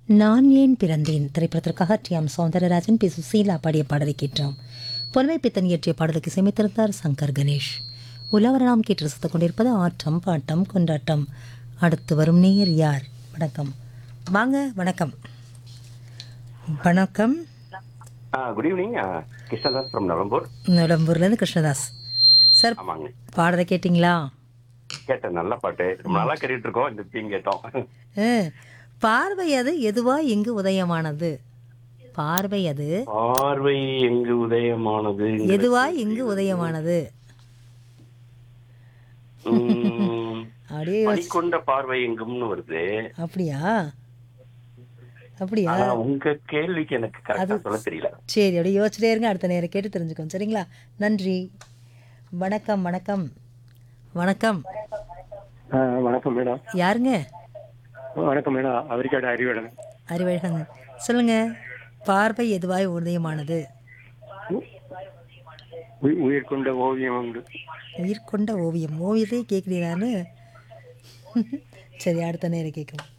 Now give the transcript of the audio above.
நான் ஏன் பிறந்தேன் திரைப்படத்திற்காக T M Soundararajan P Susheela பாடிய பாடலை கேட்டோம் புலமை பித்தன் இயற்றிய பாடலுக்கு இசையமைத்திருந்தார் சங்கர் கணேஷ் உலவரணாம் கேட்டு ரசித்துக் கொண்டிருப்பது ஆட்டம் பாட்டம் கொண்டாட்டம் அடுத்து வரும் நேயர் யார் வணக்கம் வாங்க வணக்கம் வணக்கம் good evening Krishnadas from Navampur நிலம்பூர்லேருந்து கிருஷ்ணதாஸ் சார் ஆமாங்க பாடலை கேட்டிங்களா கேட்டேன் நல்ல பாட்டு ரொம்ப நல்லா கேட்டுட்டு இருக்கோம் இந்த தீம் கேட்டோம் ஆ, பார்வை அது எதுவா எங்கு உதயமானது பார்வை அது பார்வை எங்கு உதயமானது எதுவா எங்கு உதயமானது உம், அப்படியே யோசி- பனிக்கொண்ட பார்வை எங்கும்னு வருது அப்படியா அப்படியா ஆனா உங்க கேள்விக்கு எனக்கு கரெக்டா சொல்ல தெரியல சரி அப்படியே யோசிச்சிட்டே இருங்க அடுத்த நேரம் கேட்டு தெரிஞ்சுக்கோங்க சரிங்களா நன்றி வணக்கம் வணக்கம் வணக்கம் வணக்கம் மேடம் யாருங்க வணக்கம் மேடம் அவரிக்காடு அறிவடன் அறிவழகன் சொல்லுங்க பார்வை எதுவாய் உதயமானது உயி- உயிர் கொண்ட ஓவியம் உண்டு உயிர் கொண்ட ஓவியம் ஓவியத்தை கேட்குறீங்களான்னு சரி அடுத்த நேரம் கேட்கும்